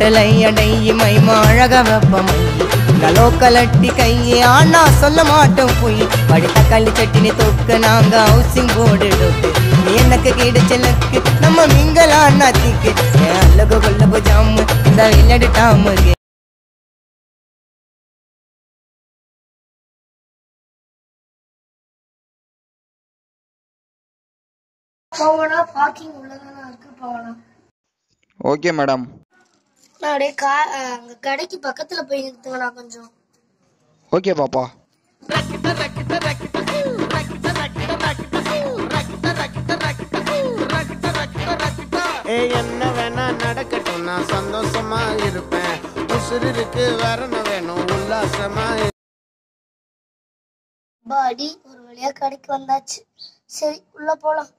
ஹோட்டலை அடையி மைமா அழக வெப்பமை கலோக்கலட்டி கையே ஆனா சொல்ல மாட்டோம் போய் படித்த கள்ளி சட்டினி தொக்கு நாங்க ஹவுசிங் போர்டு டொக்கு நீ எனக்கு கிடைச்ச லக்கு நம்ம மிங்கலா நாத்திக்கு என் அல்லகு கொல்லபு ஜாமு இந்த விளையாடு டாமுக்கு பவனா பார்க்கிங் உள்ளதானா இருக்கு பவனா ஓகே மேடம் நான் அப்படியே கா அஹ் அங்க கடைக்கு பக்கத்துல போய் நிறுத்துங்கண்ணா கொஞ்சம் ஓகே பாப்பா ஏய் என்ன வேணா நடக்கட்டும் நான் சந்தோஷமா இருப்பேன் உசுருக்கு வேற என்ன வேணும் உல்லாசமா இரு- பாடி ஒரு வழியா கடைக்கு வந்தாச்சு சரி உள்ள போலாம்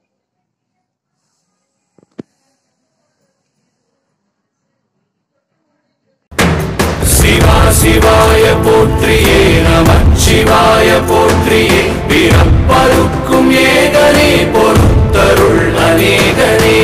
சிவா சிவாய போற்றியே நமச்சிவாய போற்றியே பிறப்பருக்கும் ஏகனே பொறுத்தருள் அநேகனே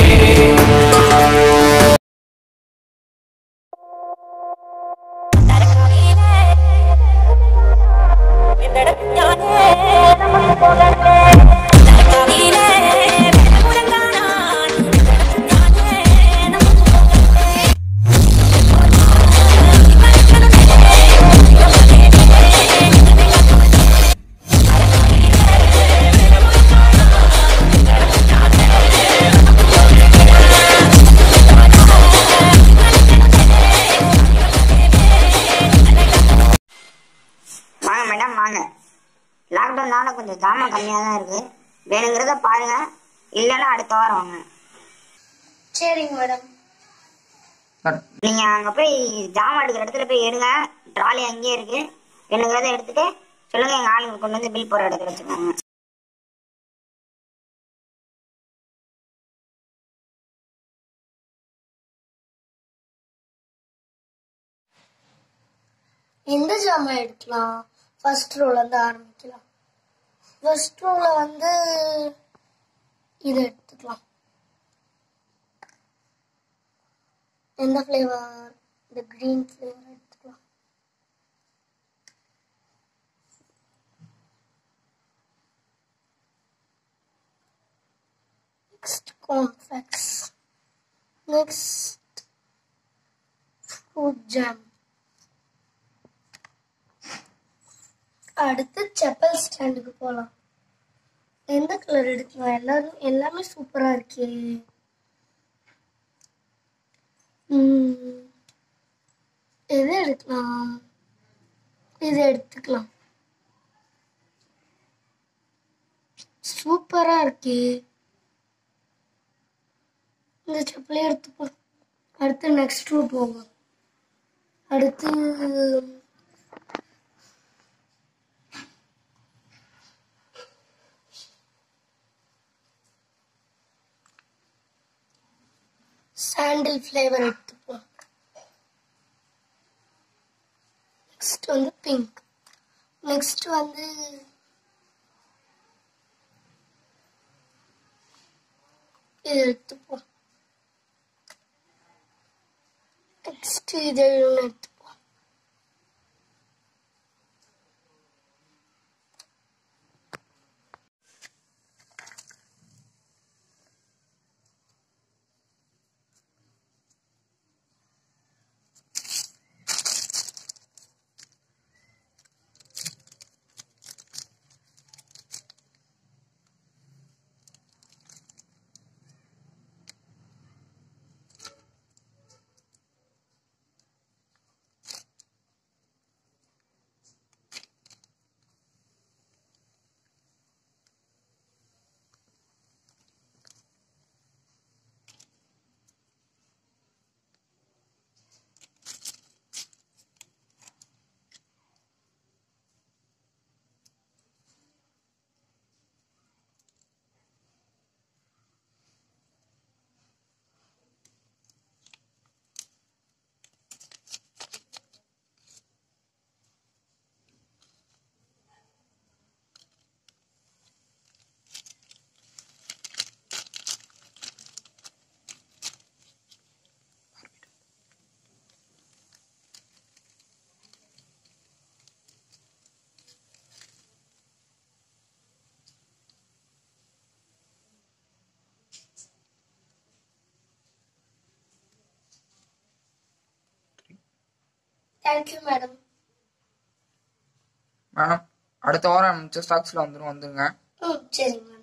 வாங்க மேடம் வாங்க லாக்டவுன்னால கொஞ்சம் ஜாமான் கம்மியாக தான் இருக்கு வேணுங்கிறத பாருங்க இல்லைன்னா அடுத்த வாரம் வாங்க சரிங்க மேடம் நீங்க அங்க போய் ஜாமான் எடுக்கிற இடத்துல போய் எடுங்க ட்ராலி அங்கேயே இருக்கு வேணுங்கிறத எடுத்துட்டு சொல்லுங்க எங்க ஆளுங்க கொண்டு வந்து பில் போற இடத்துல வச்சுக்கோங்க எந்த ஜாமான் எடுக்கலாம் ஃபர்ஸ்ட் ரோல இருந்து ஆரம்பிக்கலாம் ஃபர்ஸ்ட் ரோல வந்து இது எடுத்துக்கலாம் எந்த ஃப்ளேவர் இந்த கிரீன் ஃப்ளேவர் எடுத்துக்கலாம் next complex next fruit jam அடுத்து செப்பல் ஸ்டாண்டுக்கு போகலாம் எந்த கலர் எடுக்கலாம் எல்லாரும் எல்லாமே சூப்பரா இருக்கே ம், எது எடுக்கலாம் இது எடுத்துக்கலாம் சூப்பரா இருக்கே இந்த செப்பலே எடுத்துப்போம் அடுத்து நெக்ஸ்ட் ரூ போகும் அடுத்து சாண்டில் ஃப்ளேவர் எடுத்துப்போம் நெக்ஸ்ட் வந்து பிங்க் நெக்ஸ்ட் வந்து இது எடுத்துப்போம் நெக்ஸ்ட் இது ஒன்று எடுத்துப்போம் தேங்க்யூ மேடம் மேடம் அடுத்த வாரம் மிச்ச ஸ்டாக்ஸில் வந்துடும் வந்துருங்க ம் சரிங்க மேடம்